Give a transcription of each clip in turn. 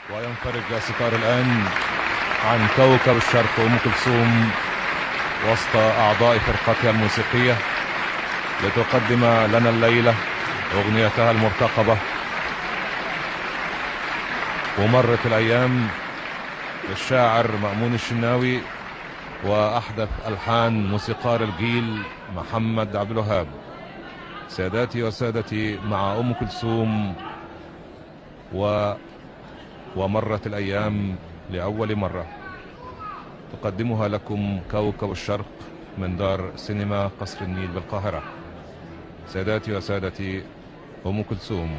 وينفرج ستار الآن عن كوكب الشرق أم كلثوم وسط أعضاء فرقتها الموسيقية لتقدم لنا الليلة أغنيتها المرتقبة ومرت الأيام للشاعر مأمون الشناوي وأحدث ألحان موسيقار الجيل محمد عبد الوهاب ساداتي وسادتي مع أم كلثوم و ومرت الأيام لأول مرة تقدمها لكم كوكب الشرق من دار سينما قصر النيل بالقاهرة ساداتي وسادتي أم كلثوم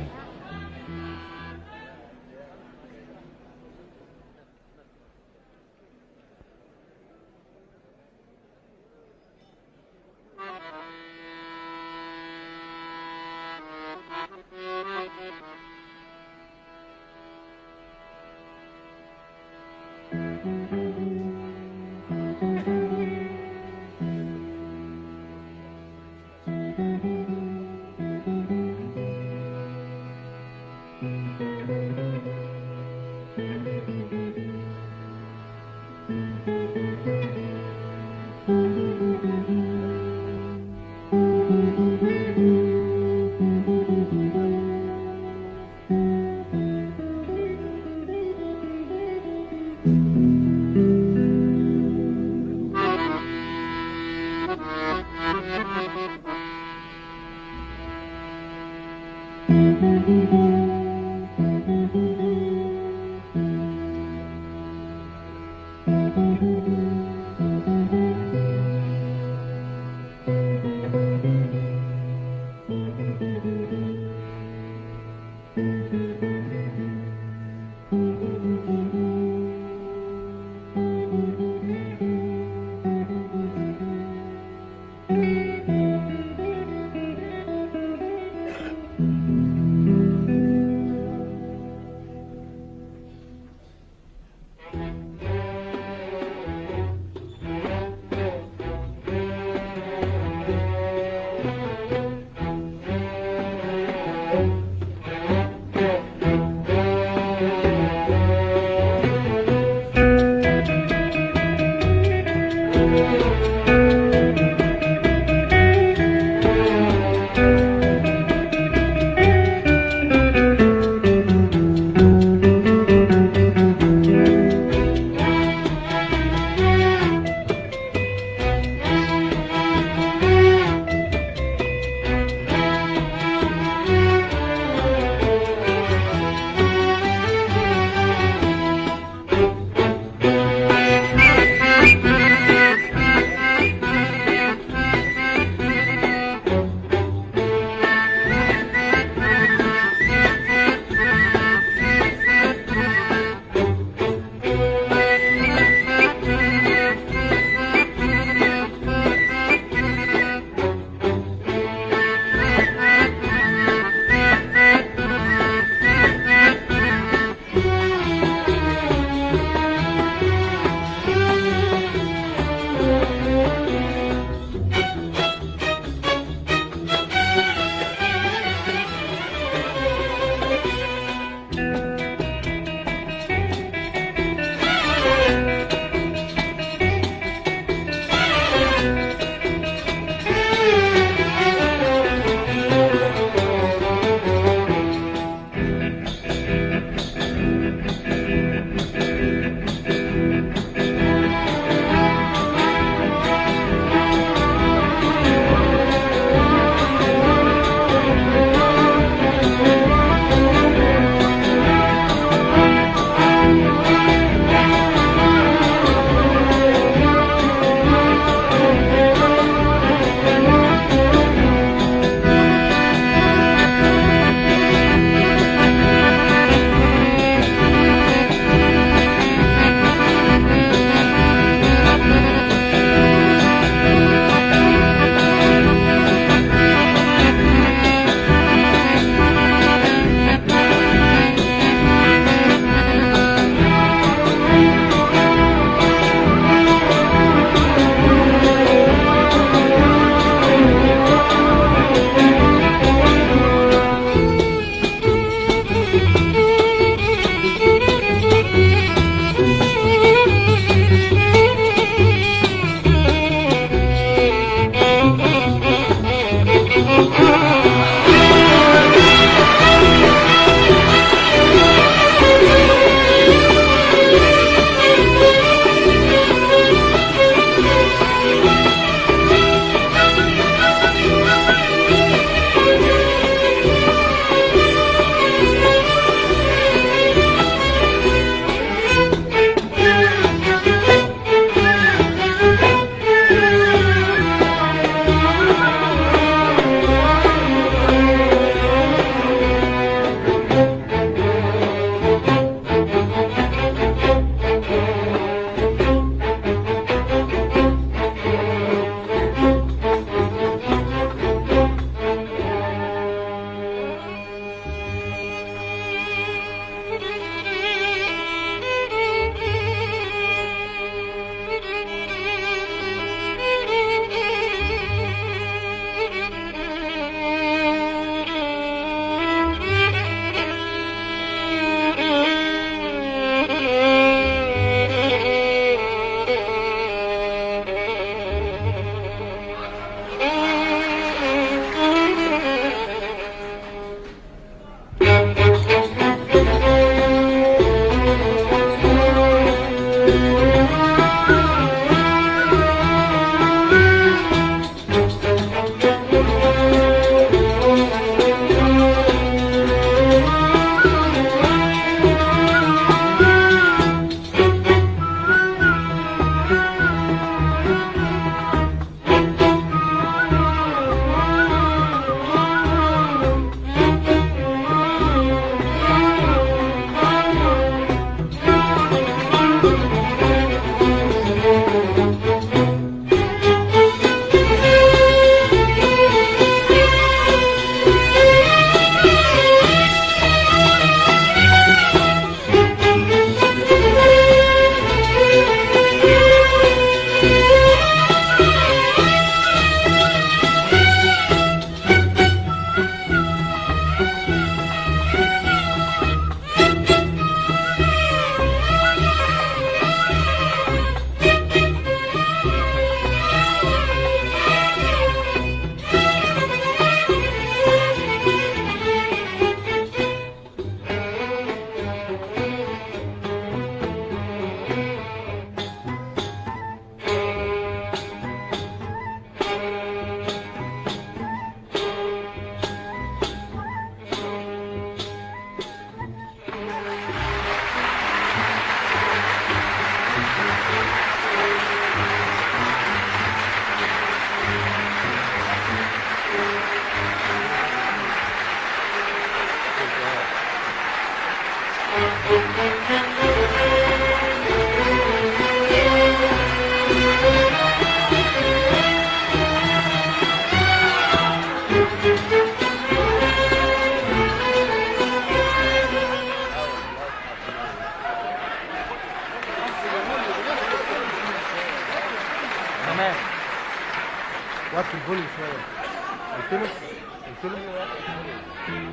تمام وقت الفوليوم شويه قلت له قلت له وقت الفوليوم.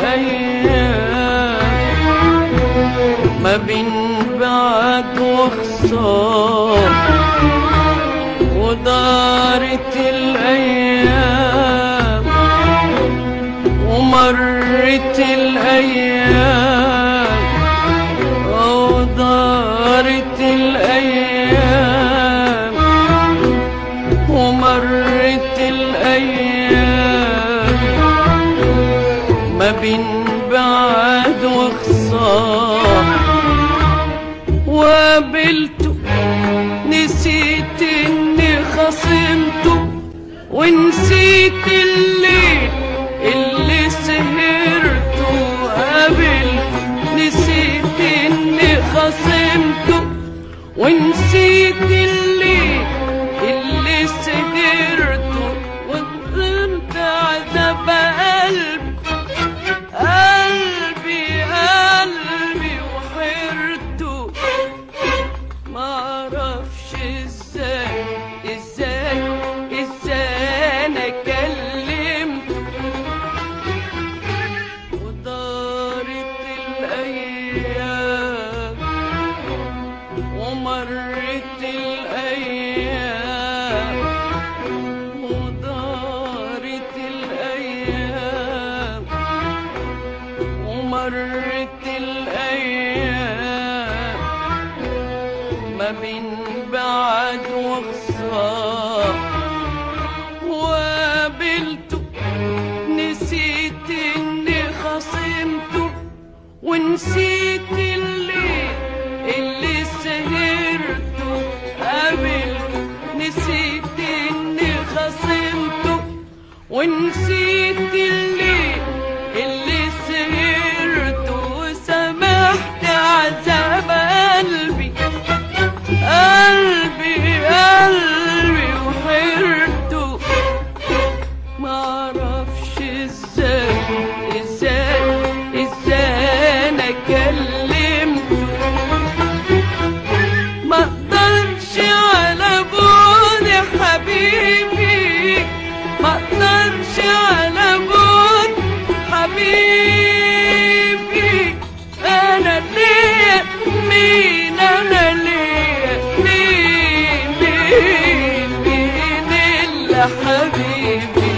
الأيام ما بين بعد وخسار ودارت الأيام ومرت الأيام ودارت الأيام ومرت الأيام ما بين بعد وخسار وقابلته نسيت اني خصمته ونسيت الليل اللي سهرته قابلته نسيت اني خصمته ونسيت الليل اللي سهرته وظلمت عذاب قلبي قلبي قلبي وحيرته ما اعرفش ازاي ازاي ازاي انا كلمت ودارت الايام ومرت الايام ودارت الايام ومرت الايام ما بين بعد وخسار وقابلته نسيت اني خصمته ونسيت الليل اللي سهرته قابلته نسيت اني خصمته ونسيت الليل اللي سهرته وسمحت عذاب قلبي قلبي قلبي وحيرته ما اعرفش ازاي ازاي ازاي انا كلمته ما اقدرش على بود حبيبي ما اقدرش على بود حبيبي انا ليا مين انا ليا مين مين مين الا حبيبي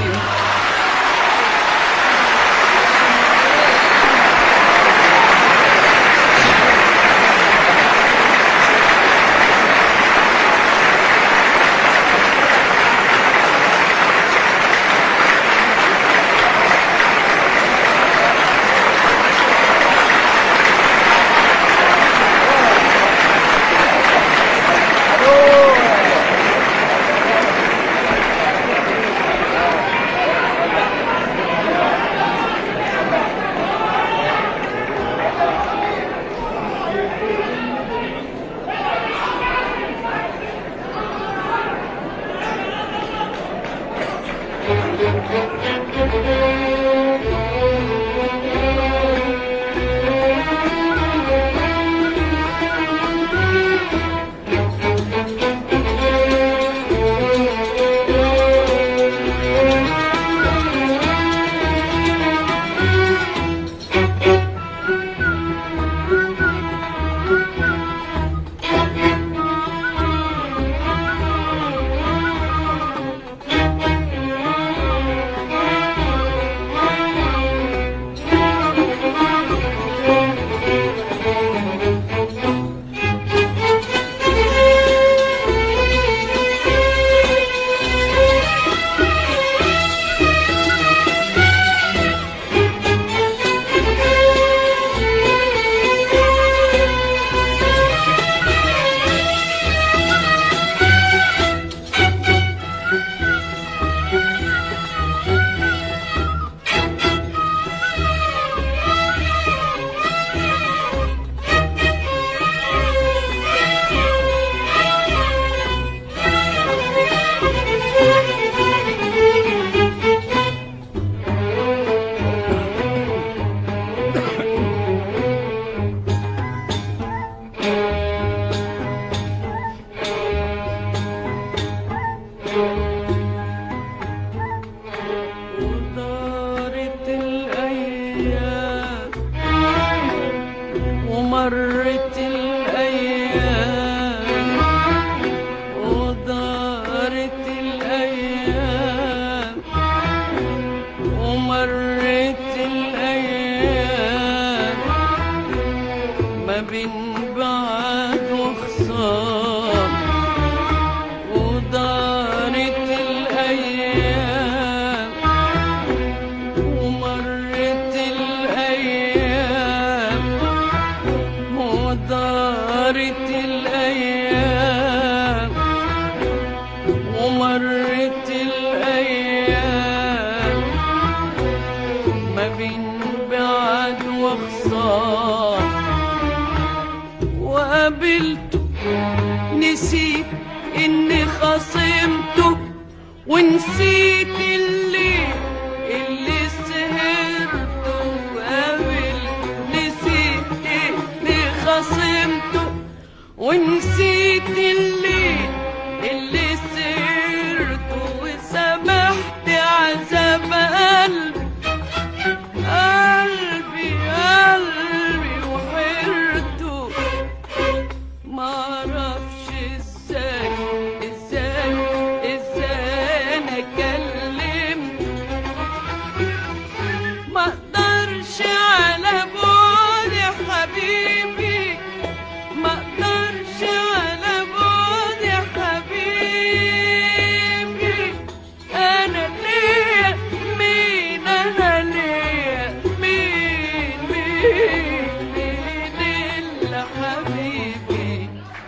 ودارت الأيام بعد وخسار وقابلته نسيت اني خصمته ونسيت اللي اللي سهرته وقابلته نسيت اني خصمته ونسيت اللي اللي سهرته وسمحت عذاب قلبي قلبي قلبي وحيرته معرفش ازاي ازاي ازاي انا كلمت ما اقدرش على بعد يا حبيبي ما اقدرش على بعد يا حبيبي انا ليا مين انا ليا مين مين مين الا حبيبي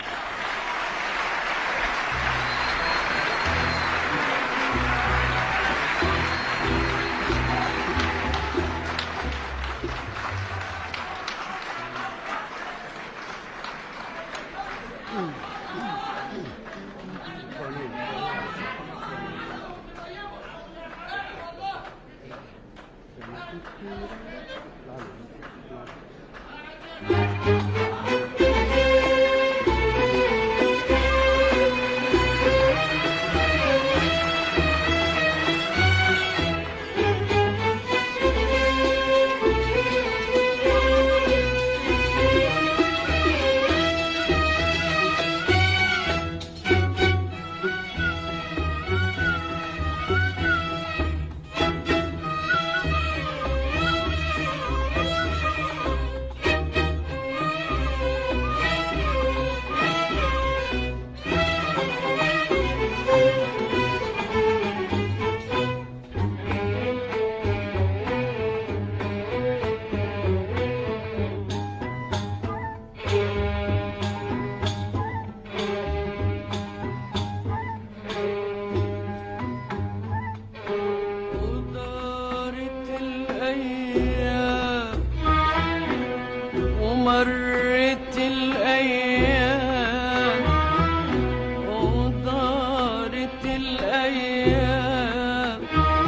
ودارت الأيام ومرت الأيام ودارت الأيام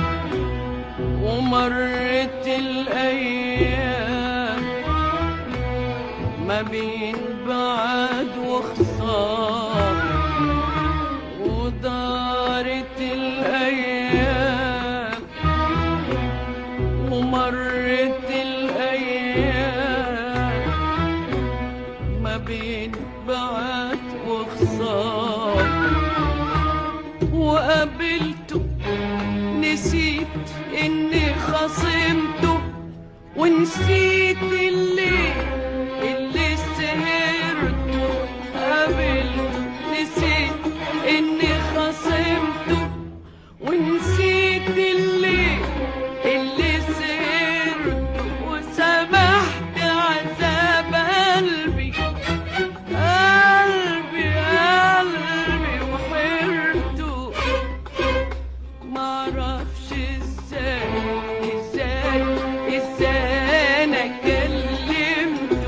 ومرت الأيام ما بين بعد وخسار ودارت الأيام ومرت الأيام ما بين بعد وخسار وقابلته نسيت إني خصمته ونسيت اللي اللي سهرته قابلته نسيت إني خصمته ونسيت اللي اللي سهرته وسمحت عذاب قلبي قلبي قلبي وحيرته معرفش ازاي ازاي ازاي انا كلمته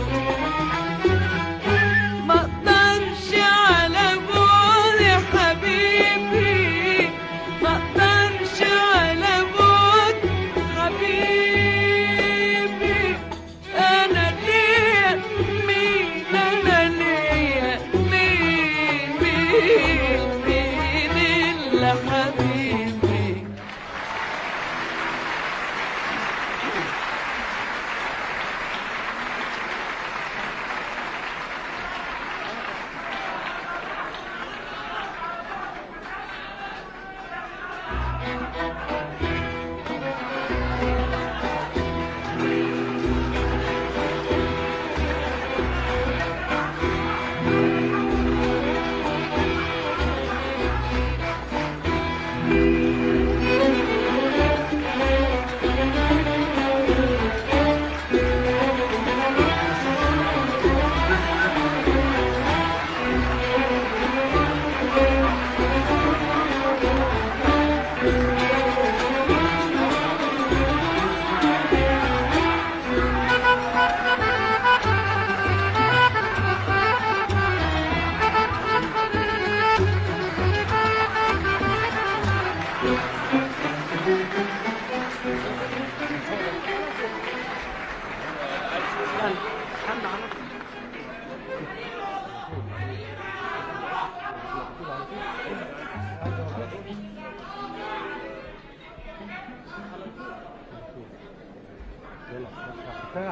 حل حل على طول. يلا افتح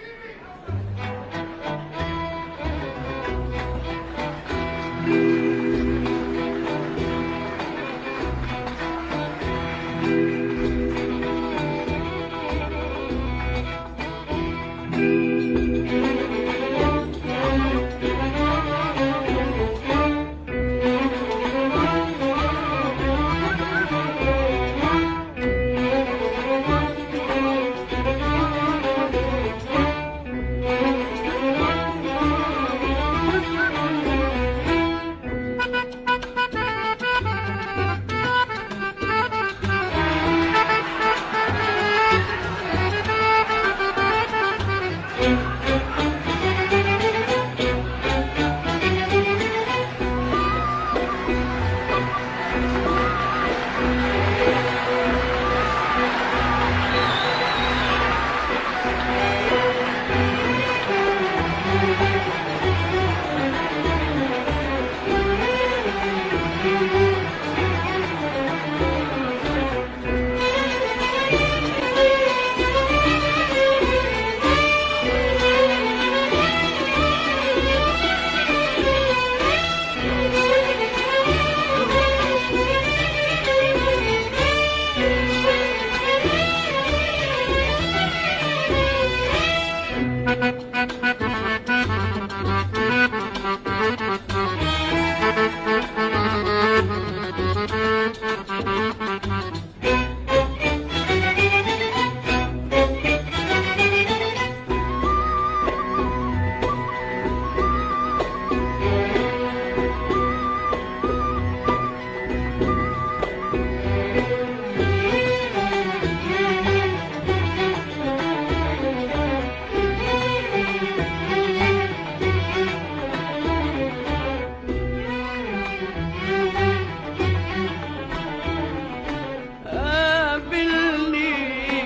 قابلني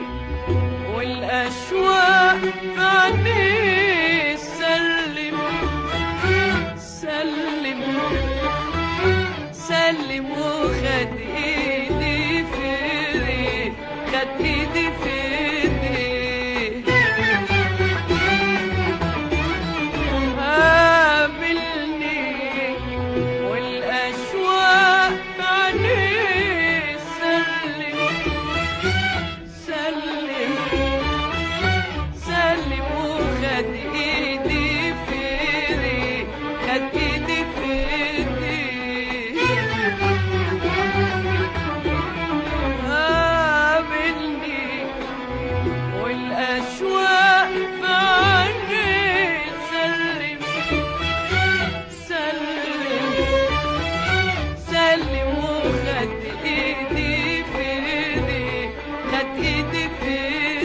والأشواق في عينيه سلم سلم سلم وخد ايدي في ايدي خد ايدي في ايدي قابلني والأشواق في عينيه سلم سلم سلم وخد ايدي في ايدي خد ايدي في ايدي قابلني والاشواق في عيني سلم سلم سلم وخد ايدي في ايدي خد ايدي في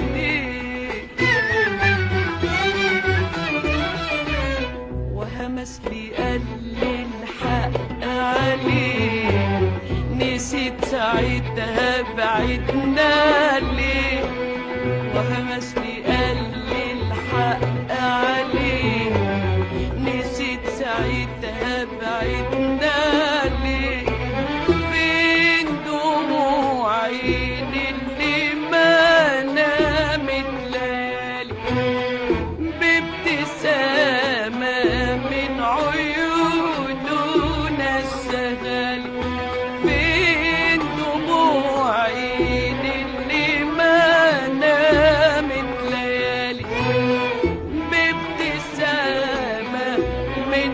ايدي وهمس لي قال لي الحق عليه نسيت ساعتها بعدنا ليه وهمس لي قال لي الحق عليه نسيت ساعتها بعدنا ليه فين دموع عيني اللي ما نامت ليالي بابتسامة من عيوننا السهل فين دموع عيني اللي ما نامت ليالي بابتسامة من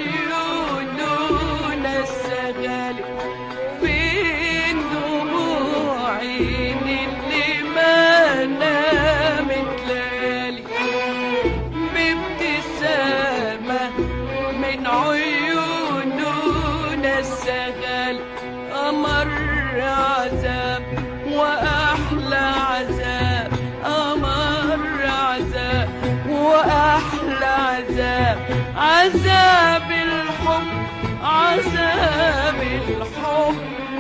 عيوننا السهل فين دموع عيني اللي ما نامت ليالي بابتسامة من عيوننا السهل أمر عذاب وأحلى عذاب أمر عذاب وأحلى عذاب عذاب الحب عذاب الحب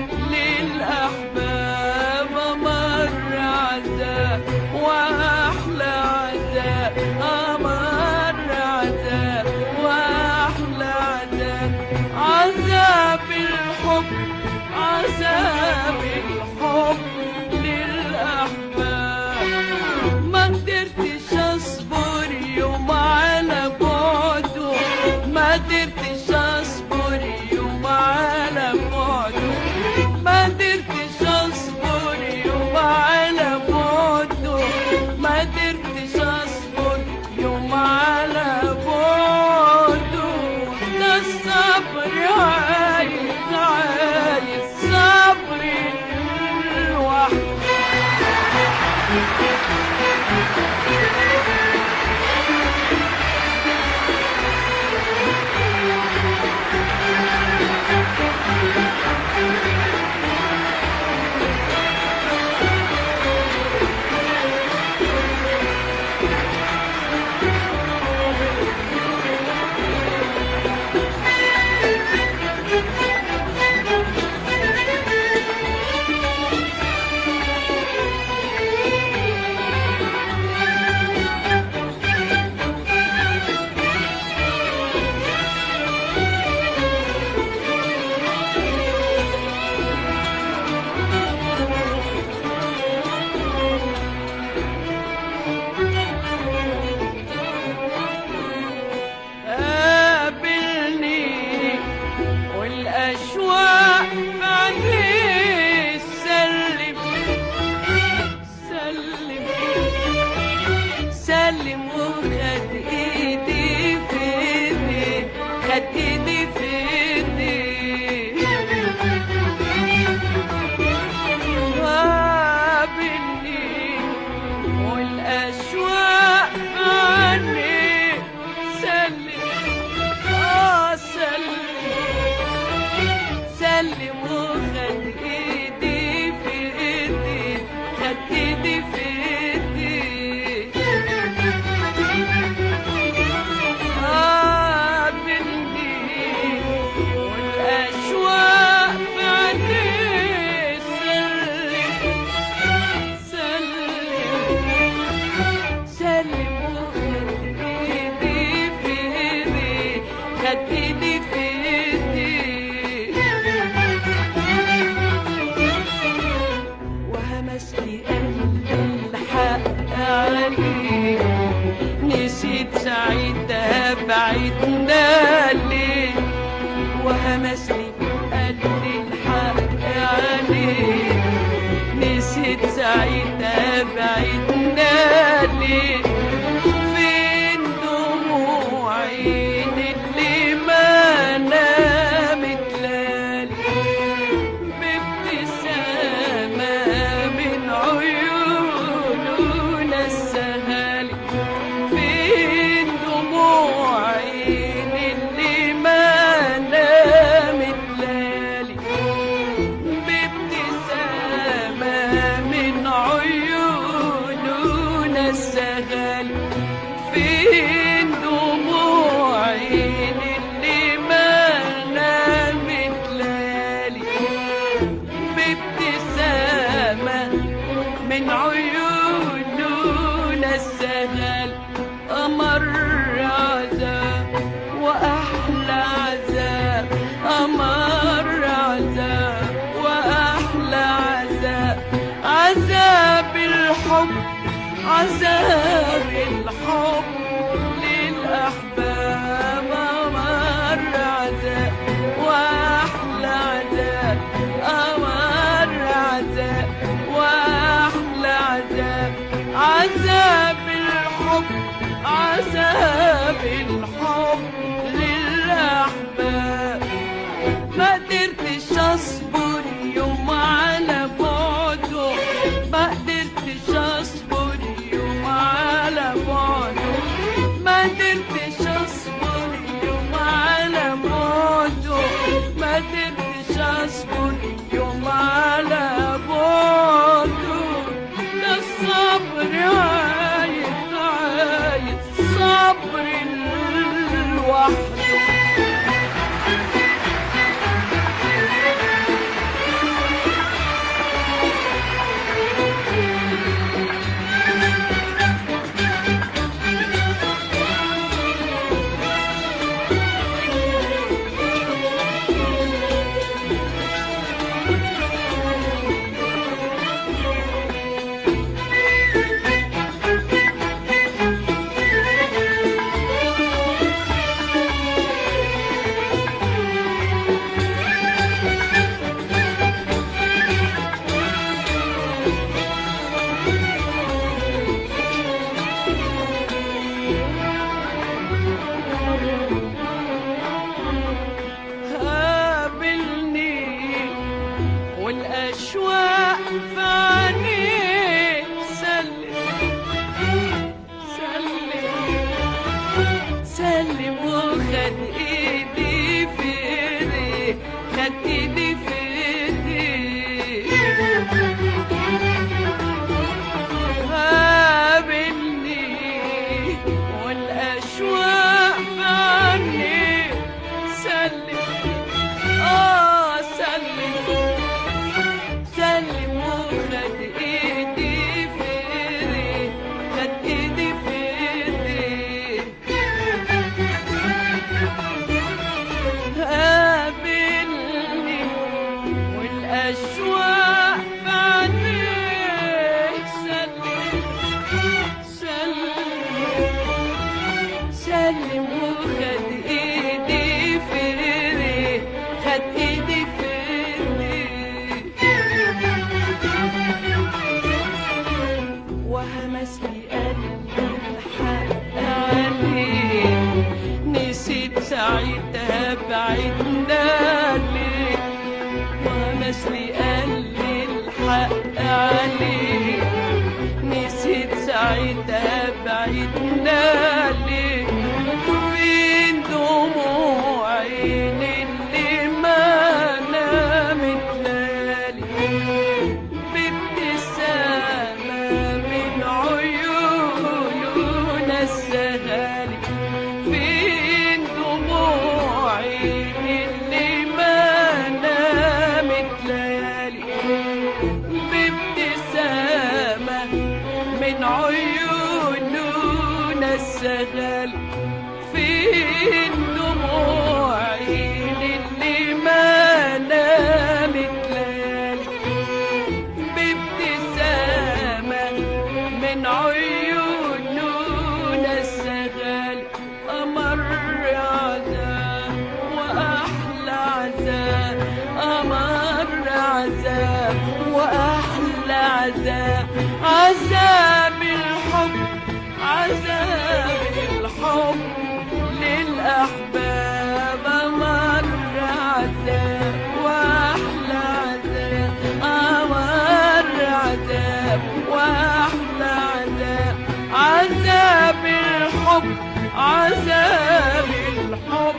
للأحباب أمر عذاب وأحلى عذاب أمر سلم وخد ايدي في ايدي خد ايدي في ايدي قابلني والاشواق عني سلم اه سلم سلم وخد ايدي في ايدي خد ايدي في ايدي قابلني والاشواق في عيني سلم سلم سلم وخد ايدي في ايدي خد ايدي في ايدي وهمس لي قلبي الحق عليك نسيت ساعتها بعدنا ليه وهمس لي قلبي الحق عليك نسيت ساعتها بعدنا ليه فين دموعي اللي ما نامت لالي بابتسامة من عيوننا السهالي فين دموعي اللي ما نامت لالي بابتسامة من عيوننا السهالي فين دموعي اللي ما نامت لالي بابتسامة من عيوننا السهل أمر عذاب وأحلى عذاب أمر عذاب وأحلى عذاب عذاب الحب عذاب الحب للأحباب أمر عذاب وأحلى عذاب أمر عذاب وأحلى عذاب عذاب الحب عذاب الحب للأحباب ما قدرتش اصبر يوم على بعده ما قدرتش اصبر يوم على بعده ما قدرتش اصبر يوم على بعده ما قدرتش اصبر يوم على بعده ده الصبر عايز عايز صبر لوحده بعدنا ليه ومثلي قال لي الحق عليه نسيت ساعتها بعدنا ليه فين دموع عيني اللي ما نامت ليالي بابتسامة من عيوننا السهالي فين دموع عيني اللي ما نامت ليالي بابتسامة من عيوننا السهالي فين دموع عيني اللي ما نامت ليالي بابتسامة من عيوننا السغال أمر عذاب وأحلى عذاب أمر عذاب وأحلى عذاب عذاب الحب عذاب الحب للأحباب أمر عذاب وأحلى عذاب أمر عذاب وأحلى عذاب عذاب الحب عذاب الحب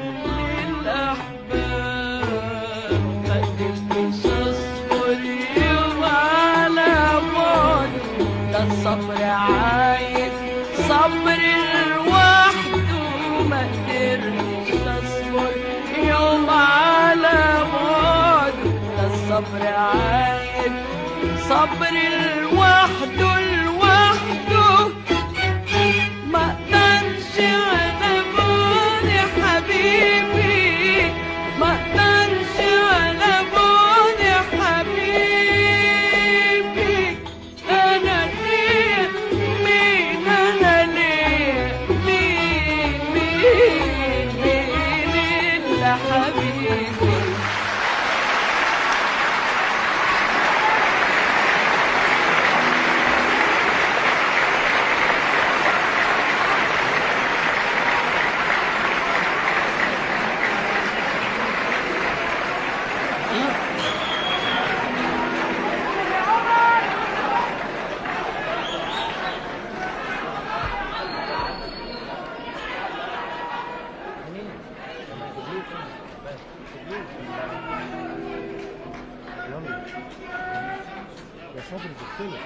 للأحباب قدمتش أصبر يوم على بعد ده الصبر عايز صبر لوحده ما قدرتش اصبر يوم على بعد ده الصبر عايز صبر لوحده لوحده ما اقدرش على بعد يا حبيبي ما اقدرش على بعد يا حبيبي انا ليه مين انا ليه مين مين مين الا حبيبي يا صبري بصلي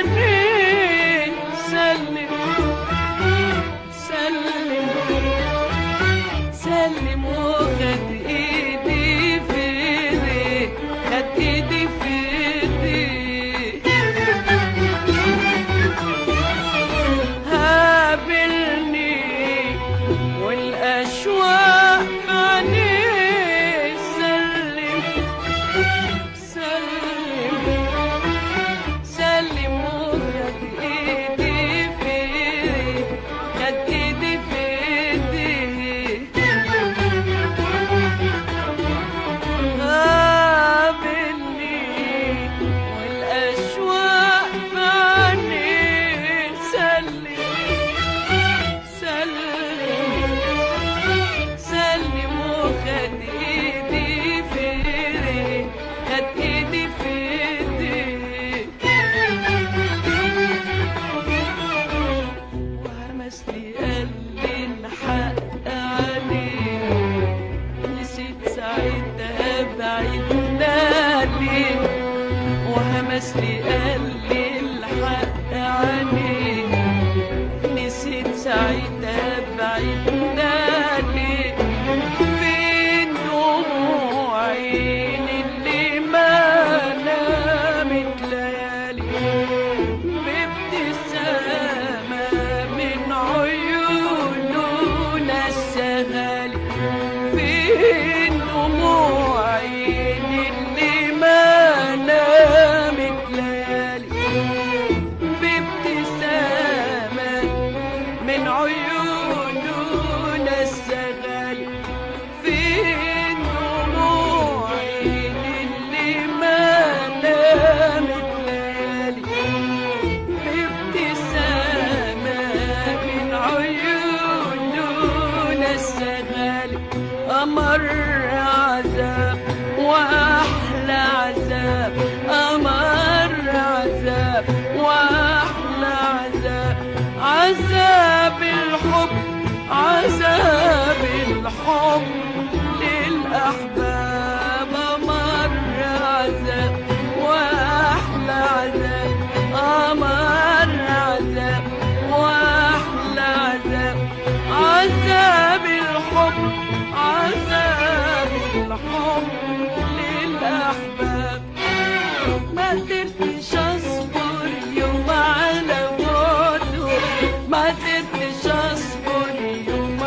عني سلم سلم سلم وخد ايدي في ايدي خد ايدي في ايدي قابلني والاشواق عني سلم سلم سلم وخد ايدي في ايدي خد ايدي في ايدي قابلني والاشواق عني سلم سلم سلم وخد ايدي في ايدي خد ايدي في ايدي وهمس لي قال لي الحق عليك نسيت ساعتها بعدنا ليه وهمس لي قال لي الحق عليك نسيت ساعتها بعدنا ليه فين دموع عيني اللي ما نامت ليالي بابتسامة من عيوننا السهالي فين دموع عيني اللي ما نامت ليالي بابتسامة من عيوننا السغالي فين دموع عيني اللي ما نامت ليالي بابتسامة من عيوننا السغالي أمر عذاب وأحلى عذاب أمر عذاب وأحلى عذاب عذاب الحب عذاب الحب للأحباب أمر عذاب وأحلى عذاب أمر عذاب وأحلى عذاب عذاب الحب عذاب الحب للأحباب ما قدرتش اصبر يوم على موته ما قدرتش اصبر يوم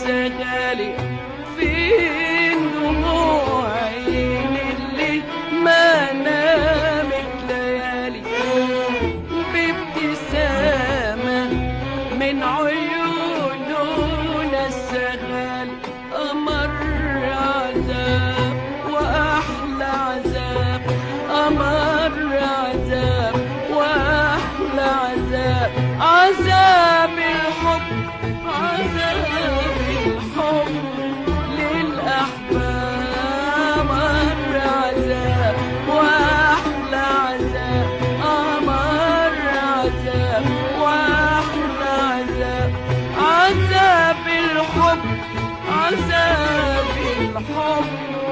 السغالي فين دموع عيني اللي ما نامت ليالي بابتسامة من عيوننا السغال أمر عذاب وأحلى عذاب أمر عذاب وأحلى عذاب عذاب الحب عذاب الحب للأحباب أمر عذاب وأحلى عذاب أمر عذاب وأحلى عذاب عذاب الحب عذاب الحب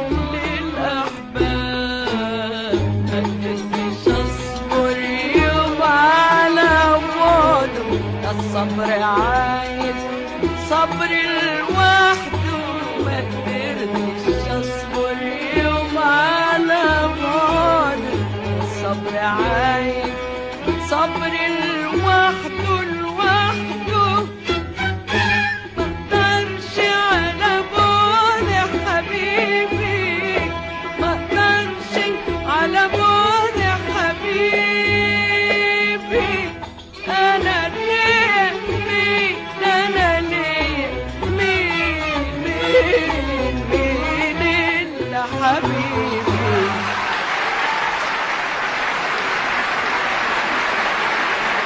للأحباب مقدرتش أصبر يوم على بعده الصبر عايز صبر لوحده ما قدرتش اصبر يوم على بعده الصبر عايز صبر لوحده لوحده مقدرش على بعد حبيبي مقدرش على بعد حبيبي انا ليه مين انا ليه مين مين مين الا حبيبي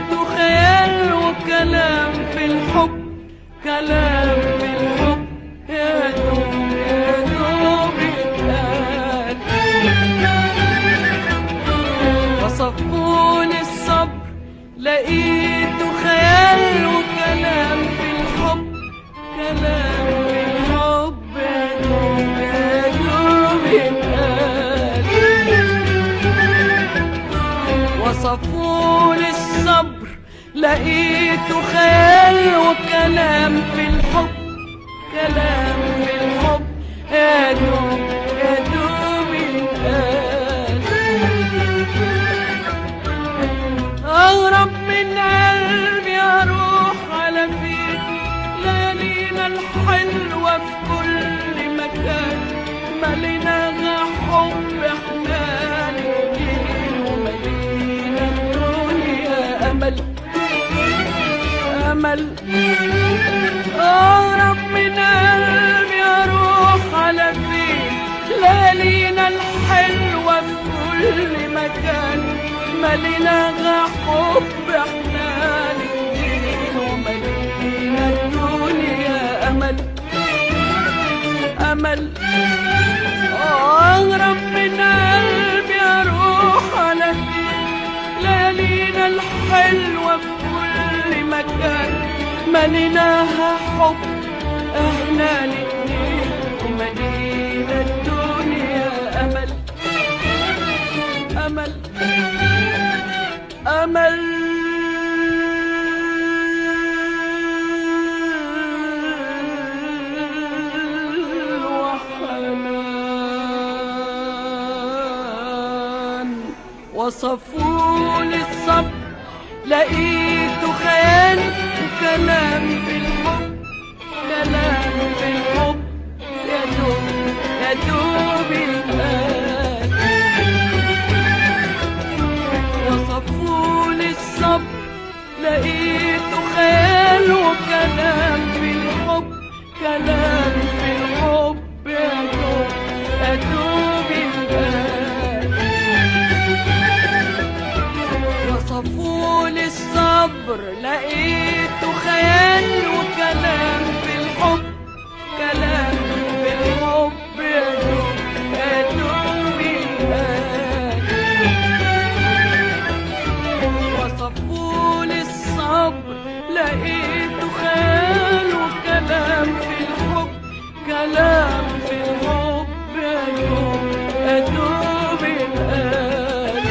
لقيته خيال وكلام في الحب كلام في الحب يا دوب يا دوب اتقال وصفوني الصبر لقيته خيال وكلام في الحب كلام في الحب يا دوب يا دوب اتقال وصفوني الصبر لقيته خيال وكلام في الحب كلام في الحب يا دوب يا دوب يتقال أغرب من قلبي أروح على فيك ليالينا الحلوة في كل مكان مليناها حب احنا الاتنين وملينا الدنيا أمل أمل أغرب من قلبي أروح على فيك ليالينا الحلوة في كل مكان مليناها حب احنا الاتنين وملينا الدنيا أمل أمل أغرب من قلبي أروح على فيك ليالينا الحلوة في كل مكان مليناها حب احنا الاتنين وملينا الدنيا أمل أمل أمل وحنان وصفوني الصبر لقيته خيال وكلام في الحب كلام في الحب يا دوب يا دوب الآن وصفوني الصبر لقيته خيال وكلام في الحب كلام في الحب يا دوب يا دوب الآن وصفوني الصبر لقيته خيال وكلام في الحب كلام في الحب يا دوب يا دوب الآن وصفوني الصبر لقيته خيال وكلام في الحب كلام في الحب يا دوب يا دوب الآن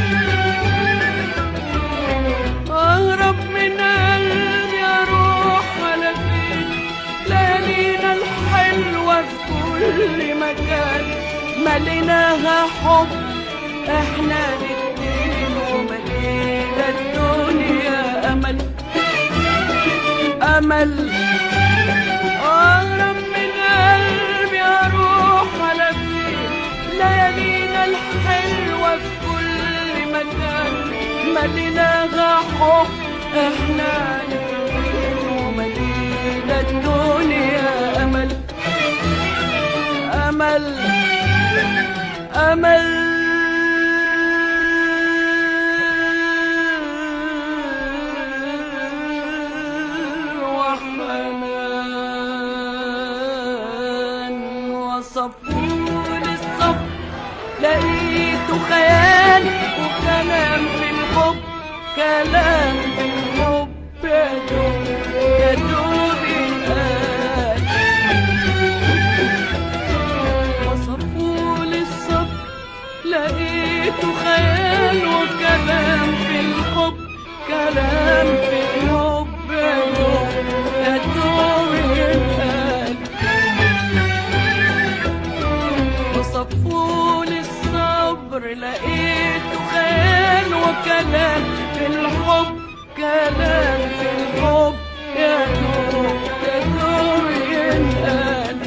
أهرب من قلبي أروح على فين ليالينا الحلوة في كل مكان مليناها حب احنا الاتنين وملينا الدنيا أمل أمل أهرب من قلبي أروح على فين ليالينا الحلوة في كل مكان مليناها حب احنا الاتنين وملينا الدنيا أمل أمل أمل وحنان وصفوني الصبر لقيته خيال وكلام في الحب كلام في الحب يا دوب يا دوب الآن وصفولي الصبر لقيته خيال وكلام في الحب كلام في الحب يا دوب يا دوب الآن وصفولي الصبر لقيته خيال وكلام في الحب كلام في الحب يا دوب يا دوب ينقال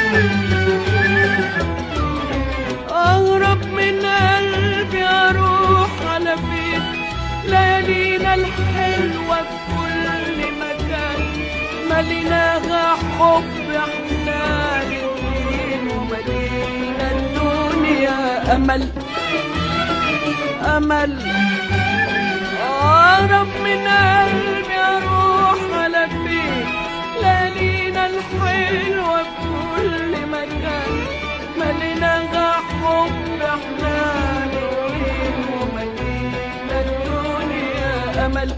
أهرب من قلبي أروح على فين ليالينا الحلوة في كل مكان مليناها حب احنا الاتنين وملينا الدنيا أمل أمل أهرب من أمل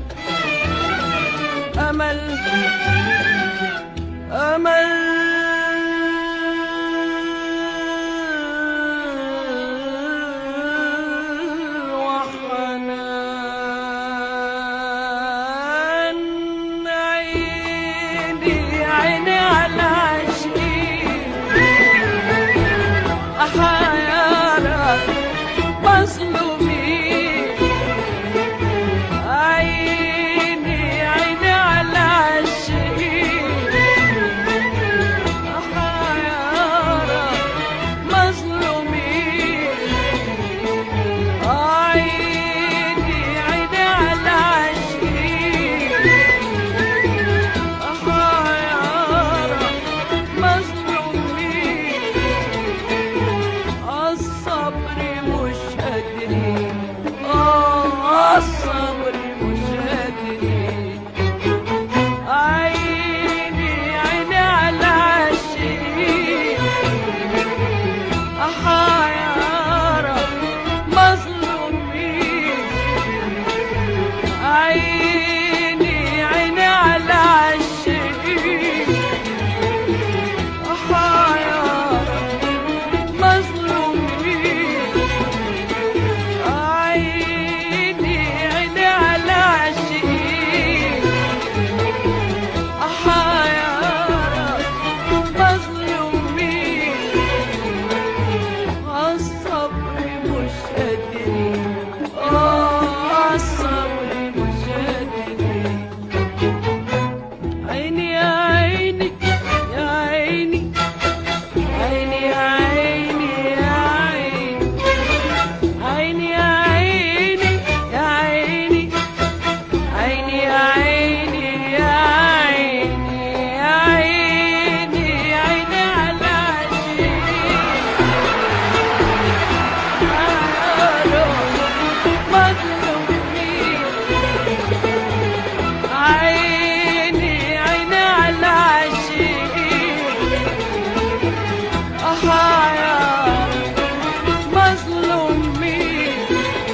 أمل أمل وحنان عيني عيني على عشقي أحيانا مظلومين عيني عيني على عشقي أحيانا مظلومين عيني عيني على عشقي أحيانا مظلومين الصبر مش قادرين اه الصبر مش قادرين عيني عيني على عشقي أحيارى مظلومين عيني عيني على عشقي أحيارى مظلومين عيني عيني على عشقي أحيارى مظلومين الصبر مش قادرين آه الصبر مش قادرين عيني يا عيني يا عيني عيني يا عيني يا عيني عيني يا عيني يا عيني عيني يا عيني يا عيني يا عيني عيني على عشقي عيني عيني على عشقي أحيا مظلومين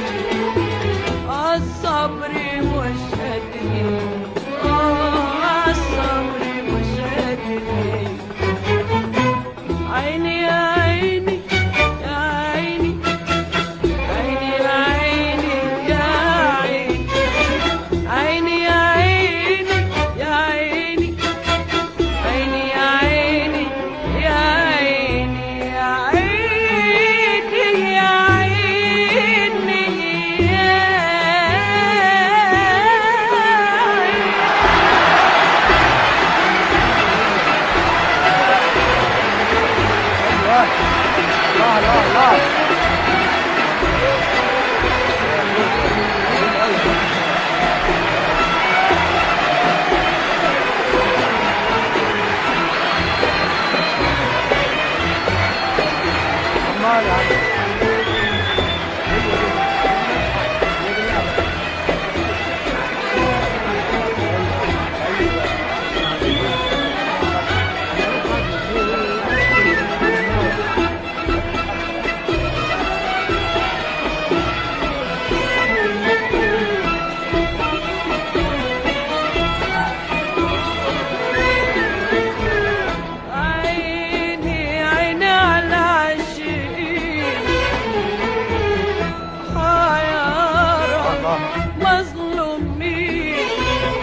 الصبر مش قادرين آه الصبر مش قادرين عيني يا عيني يا عيني عيني يا عيني يا عيني عيني يا عيني يا عيني عيني يا عيني يا عيني يا عيني يا عيني يا الله الله الله عمال يا عم عيني عيني على عشقي حيارى الله مظلومين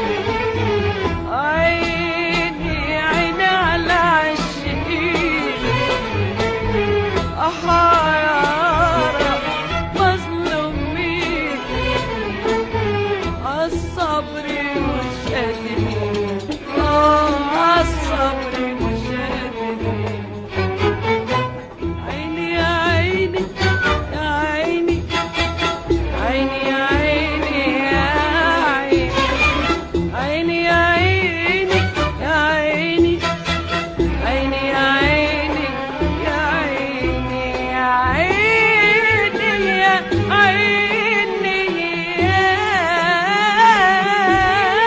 عيني عيني على عشقي حيارى مظلومين الصبر مش قادرين آه الصبر مش قادرين عيني يا عيني يا عيني عيني يا عيني يا عيني عيني يا عيني يا عيني عيني يا عيني يا عيني يا عيني يا عيني يا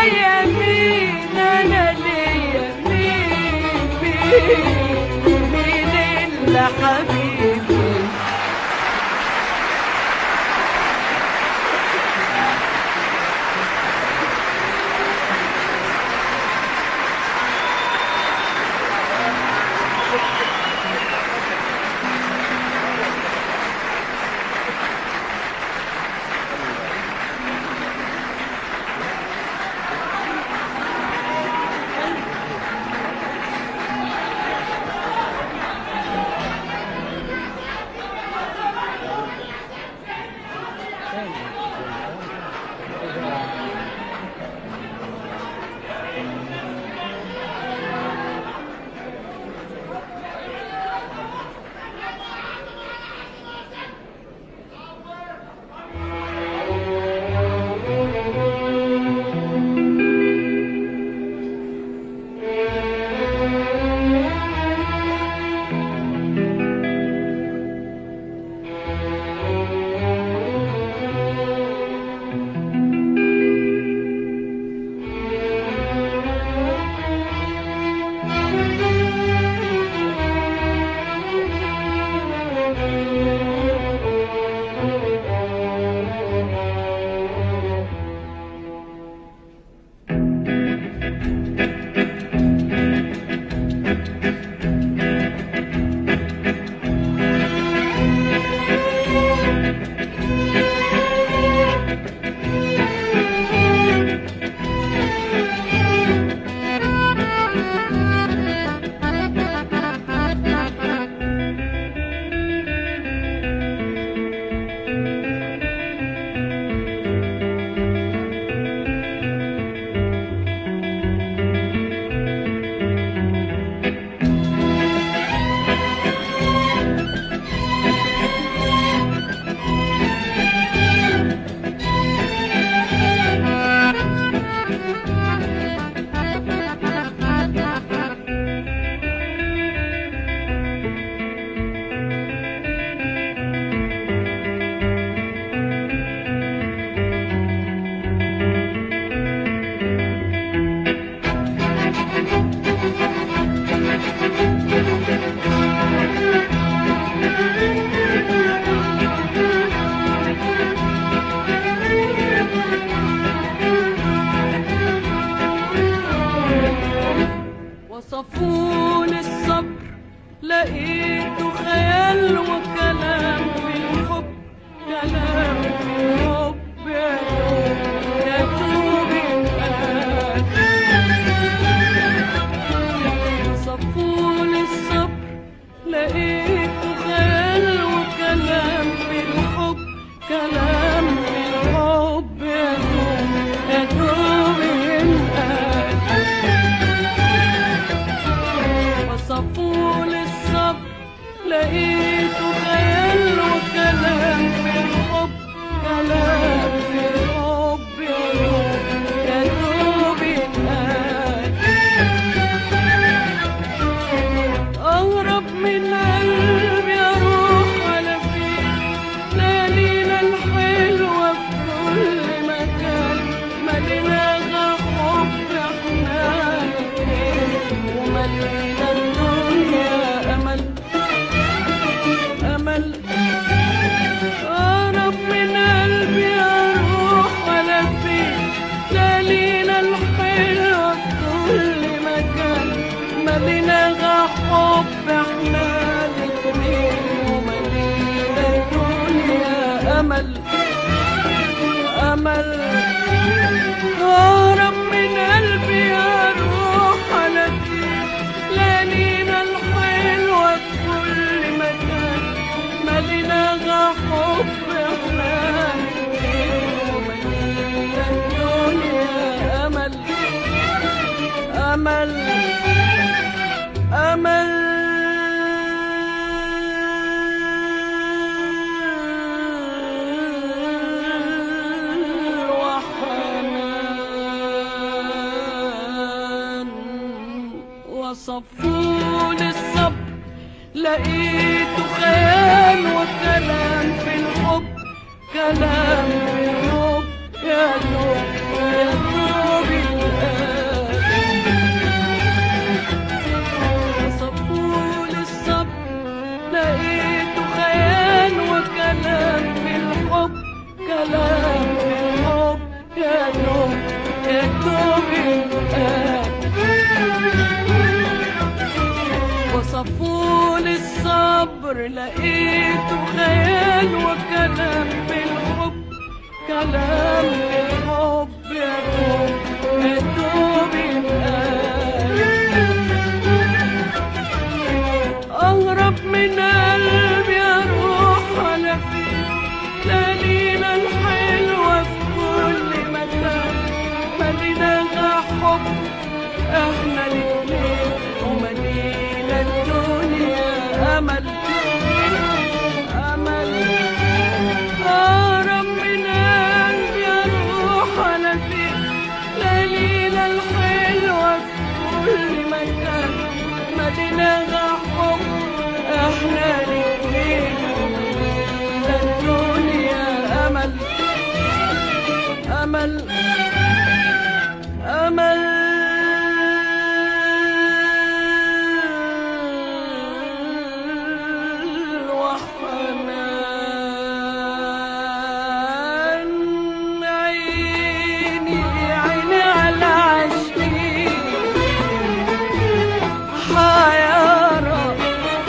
ليا مين انا ليا مين مين مين الا حبيبي وصفون الصبر لقيته خيال وكلام في الحب كلام في الحب يا دوب يا دوب يتقال وصفون الصبر لقيته خيال وكلام في الحب كلام في الحب يا دوب يا دوب ينقال وصفوا للصبر لقيته خيال وكلام في الحب كلام في الحب يا دوب يا دوب يتقال أغرب من قلبي أروح على فين ليالينا الحلوة في كل مكان ملينا حب احنا الاتنين وملينا الدنيا أمل أمل أقرب من قلبي أروح على فين ليالينا الحلوة في كل مكان ملينا حب احنا الاتنين وملينا الدنيا أمل أمل أقرب من قلبي أروح على فين ليالينا الحلوة في كل مكان ملينا حب احنا الاتنين وملينا الدنيا أمل أمل أمل وحنان وصفون الصبر لقيته خيال وكلام في الحب كلام في الحب يا دوب يا دوب دوب الآن وصفوا لي الصبر لقيته خيال وكلام بالحب كلام بالحب يا دوب يا دوب الآن أهرب من قلبي أروح على فين ليالينا الحلوة في كل مكان مدينة حب احنا الاتنين ومدينة الدنيا أمل أمل أهرب من قلبي أروح على فين ليالينا الحلوة في كل مكان مدينة حب احنا الاتنين ومدينة الدنيا أمل أمل أمل وحنان عيني عيني على عشقي حيارى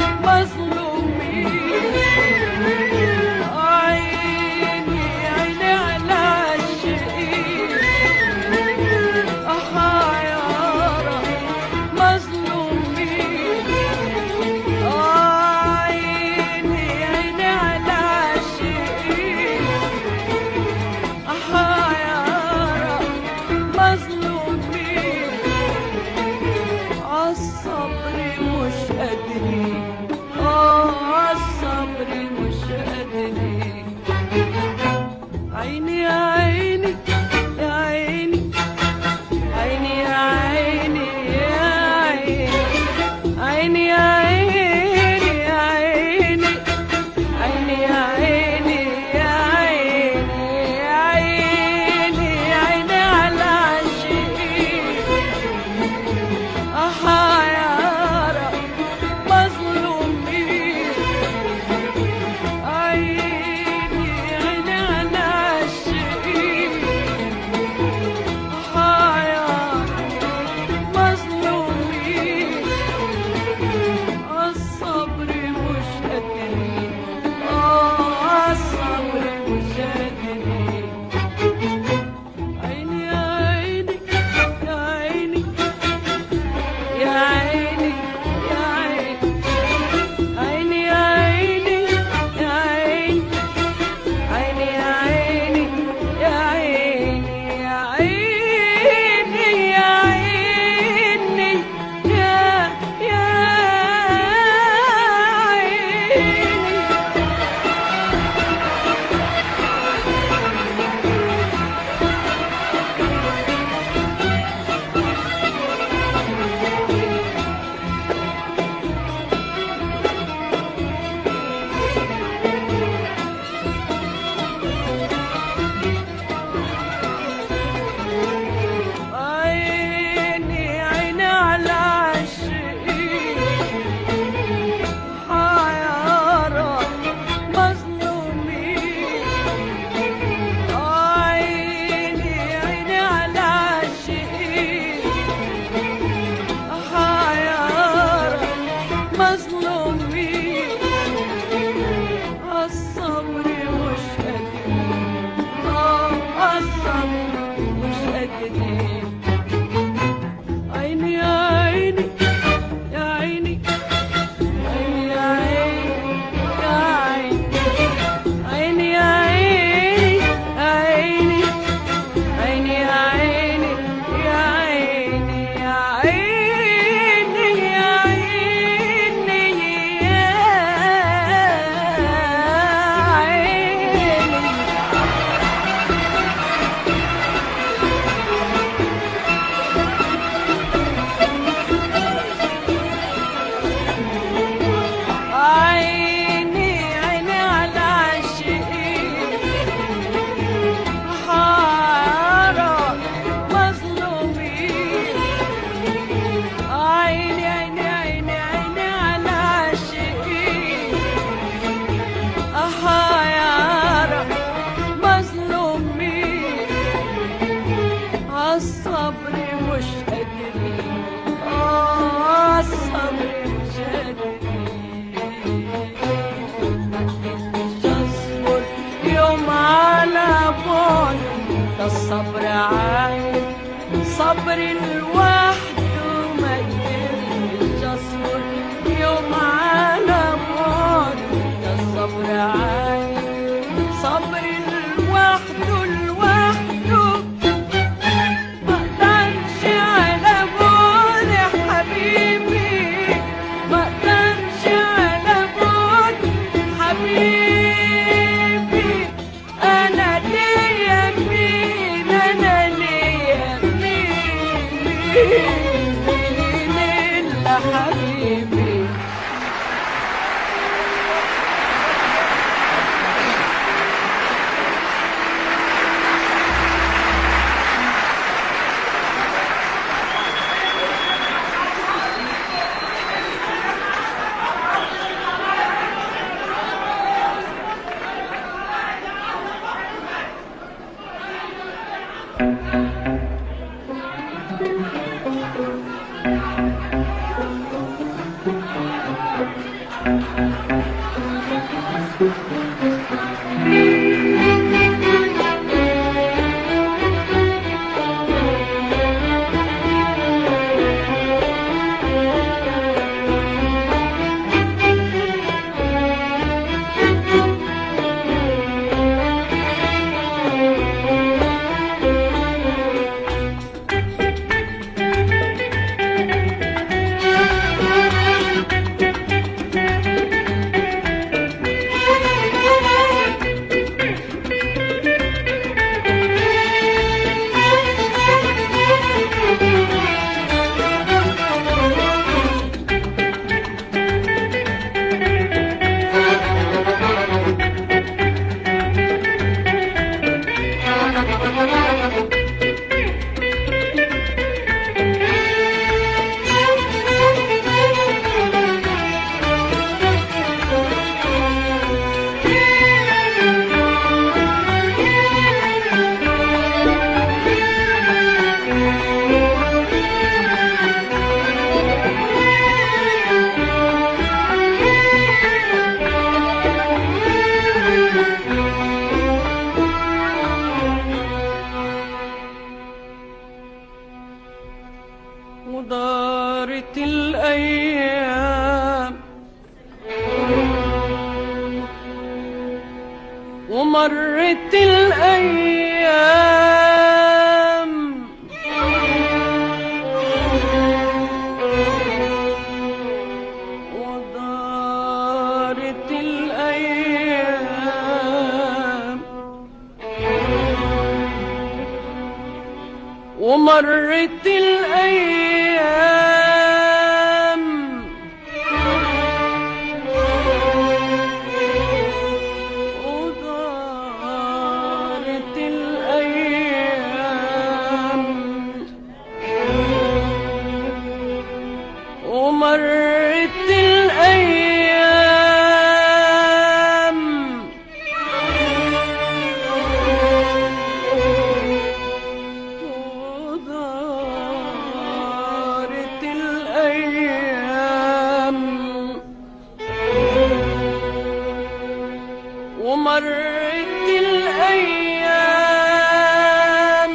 مش قادرين آه الصبر مش قادرين مش اصبر يوم على بعد ده الصبر عايز صبر لوحده ما قدرتش اصبر يوم على بعد ده الصبر عايز صبر لوحده لوحده ما اقدرش على بعد يا حبيبي ما اقدرش على بعد حبيبي انا ليا مين انا ليا مين مين الا حبيبي ودارت الأيام ومرت الأيام ودارت الأيام ومرت الأيام ودارت الأيام ومرت الأيام ودارت الأيام ومرت الأيام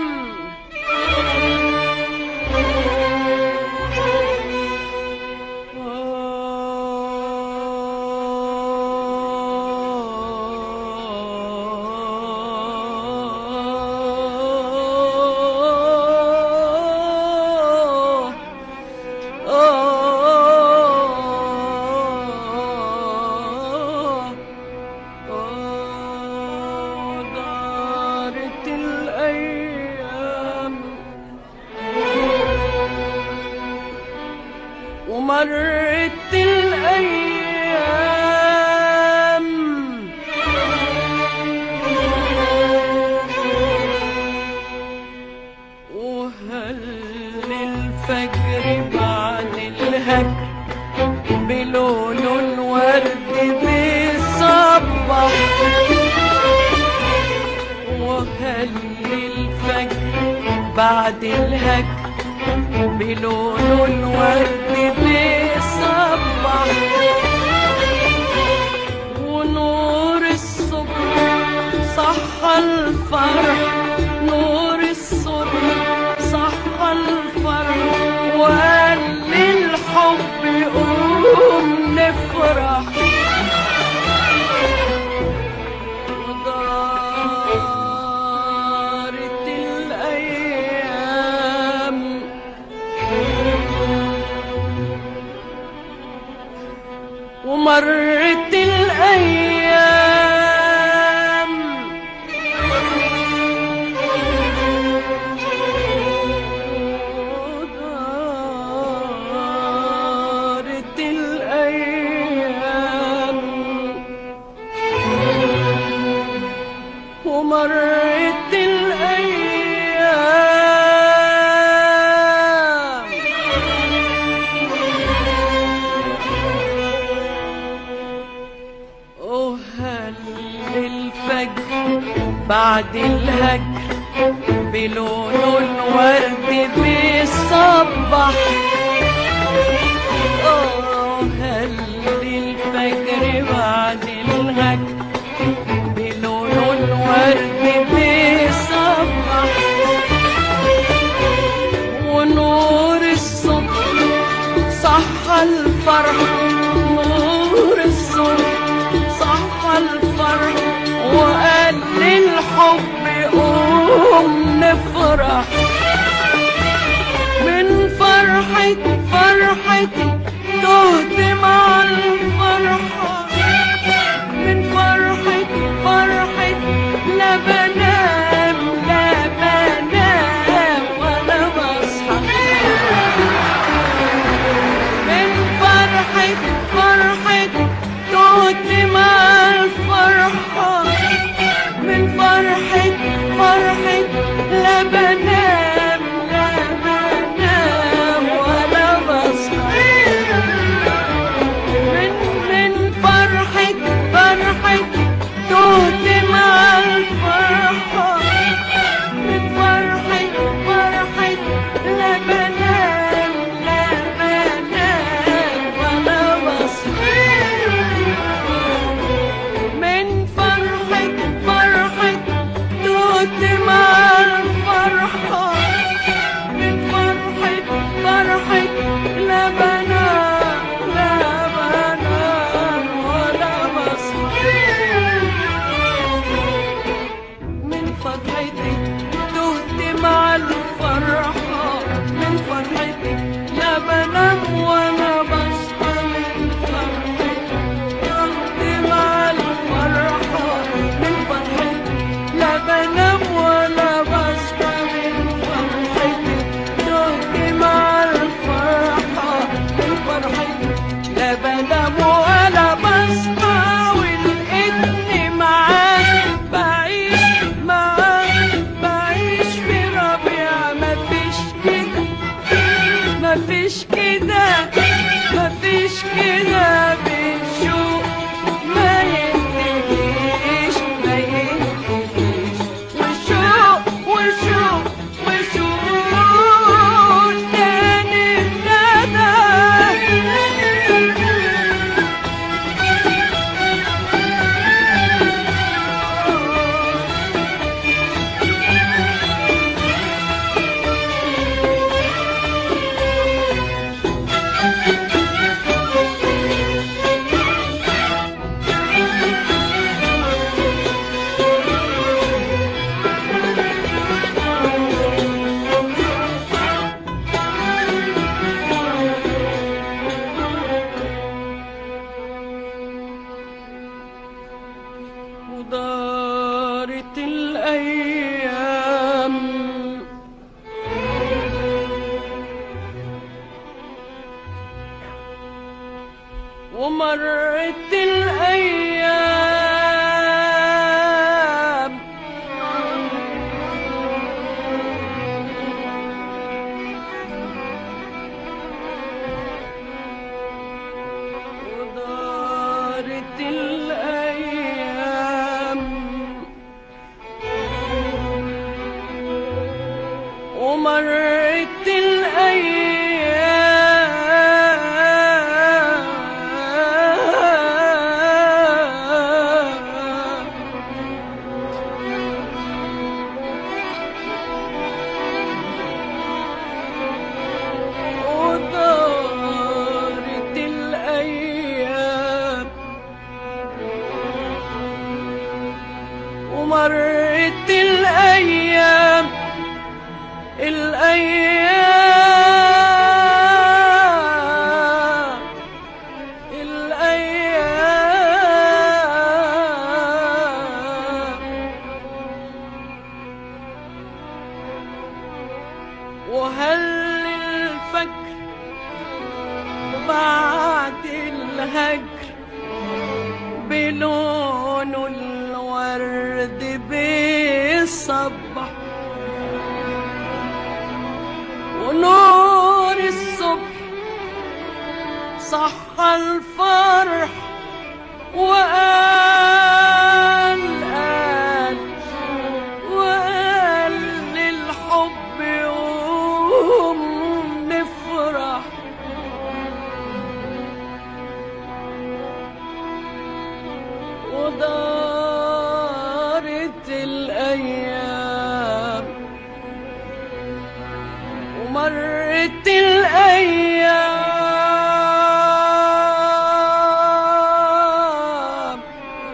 دارت الأيام ومرت الأيام وهل الفجر بعد الهجر بلون الورد بيصبح وهل الفجر بعد الهجر بلون الورد بيصبح ونور الصبح صح الفرح نور الصبح صح الفرح وقال للحب قوم نفرح ودارت الأيام ومرت الأيام ودارت الأيام ومرت الأيام وهل الفجر بعد الهجر بلون الورد بيصبح آه، هل الفجر بعد الهجر بلون الورد بيصبح ونور الصبح صح الفرح نور الصبح صح الفرح وقال للحب قوم نفرح من فرحة فرحتي تهت مع الفرحة من فرحة فرحة لا بنام لا بنام ولا بصحى من فرحة فرحة تهت مع الفرحة من فرحة فرحة لا بنام لا بنام ولا بصحى من من فرحة فرحة تهت مع الفرحة من فرحة فرحة لا بنام لا بنام ولا بصحى من فرحة فرحة تهت مع الفرحة من فرحة فرحة لا بنام لا بنام ولا بصحى من فرحتي تهت مع الفرحة من فرحتي لا بنام ولا بصحى من فرحتي تهت مع الفرحة من فرحتي لا بنام ولا بصحى من فرحتي تهت مع الفرحة من فرحتي لا بنام ولا بصحى ولقيتني معاك بعيش معاك بعيش في ربيع مفيش كده مفيش كده مفيش كده بنشوف ما ينتهيش ما ينتهيش وشوق وشوق وشوق تاني ابتدى ودارت الأيام ومرت الأيام ودارت الأيام ومرت الأيام الفجر بعد الهجر بلون الورد بيصبح ونور الصبح صح الفرح وقال قال وقال للحب يوم نفرح ودارت الأيام ومرت الأيام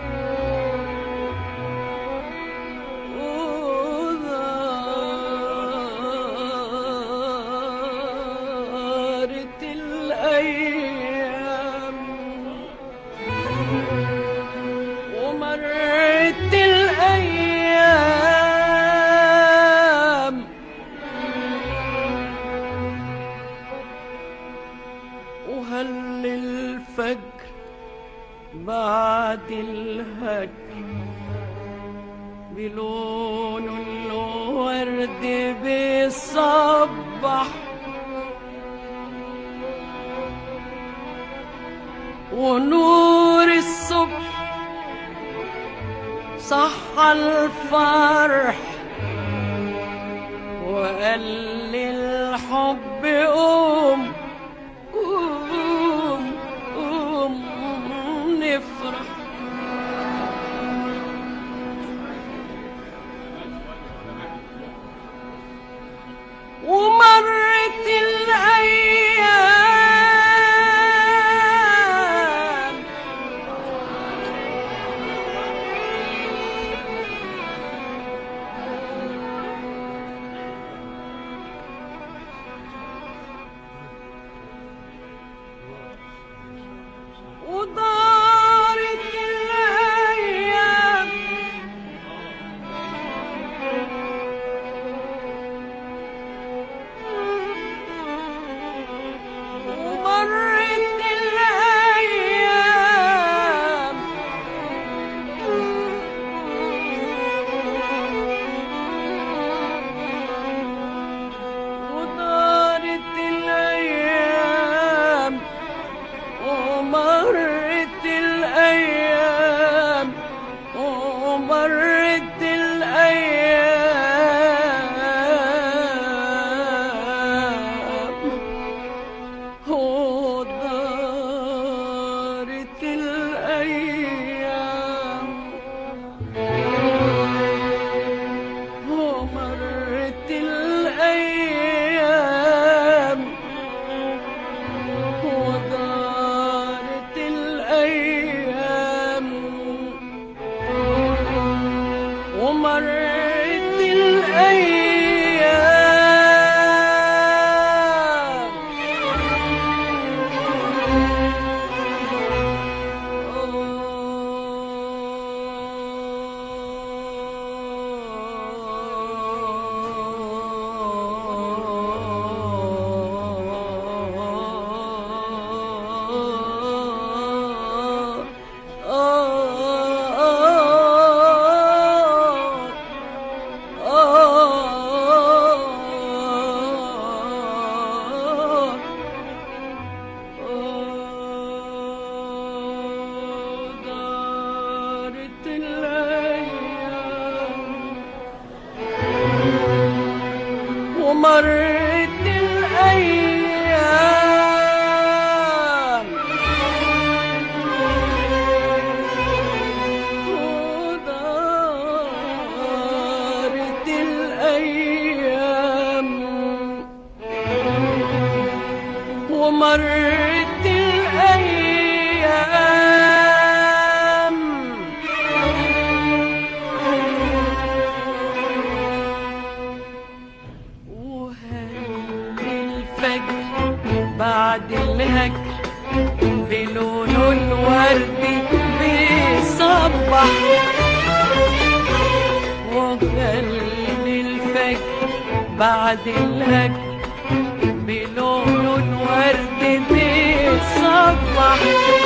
ودارت الأيام ومرت الأيام وهل الفجر بعد الهجر بلون الورد بيصبح ونور الصبح صح الفرح وقال للحب قوم قوم قوم نفرح ومرت الأيام ودارت الأيام ومرت الأيام ودارت الأيام ومرت الأيام ومرت الأيام ودارت الأيام ومرت الأيام ودارت الأيام ومرت الأيام دارت الأيام ومرت الأيام ودارت الأيام ومرت الأيام وهل الفجر بعد الهجر بلون الورد بيصبح وهل الفجر بعد الهجر نفرح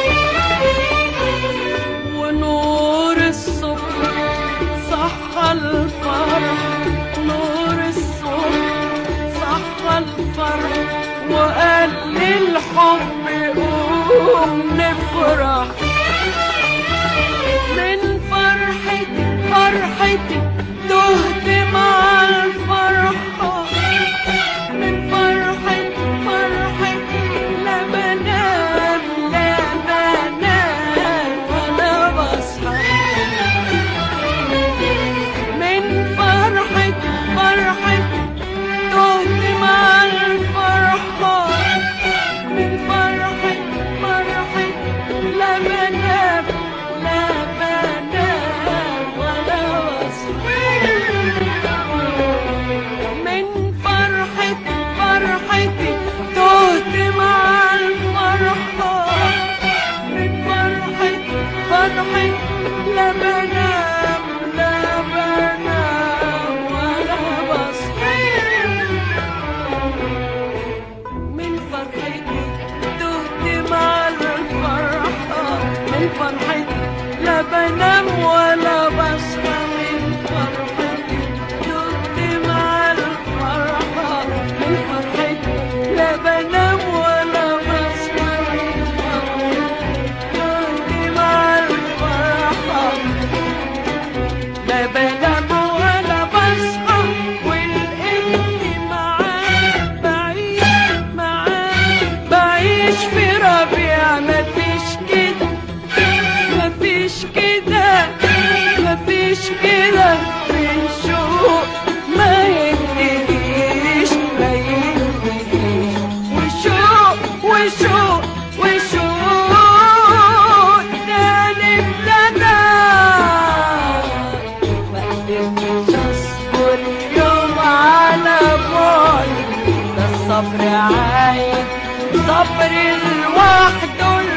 ونور الصبح صح الفرح نور الصبح صح الفرح وقال للحب قوم نفرح من فرحتي فرحتي تهت مع الفرحة من فرحتي فرحتي لا بنام لا بنام ولا بصحى من فرحتي فرحتي تهت مع الفرحة من فرحتي فرحتي لا بنام لا بنام ولا بصحى من فرحتي فرحتي تهت مع الفرحة من فرحتي فرحتي لا بنام لا بنام ولا بصحى من فرحتي تهت مع الفرحة من فرحتي لا بنام ولا بصحى من فرحتي تهت مع الفرحة من فرحتي لا بنام ولا بصحى من فرحتي تهت مع الفرحة لا بنام ولا بصحى والانت معاه بعيش معاه بعيش في ربيع مفيش كده مفيش كده مفيش كده في الشوق ما ينتهيش ما ينتهيش وشوق وشوق وشوق تاني ابتدى ما قدرتش اصبر يوم على بعد ده الصبر عايز صبر لوحده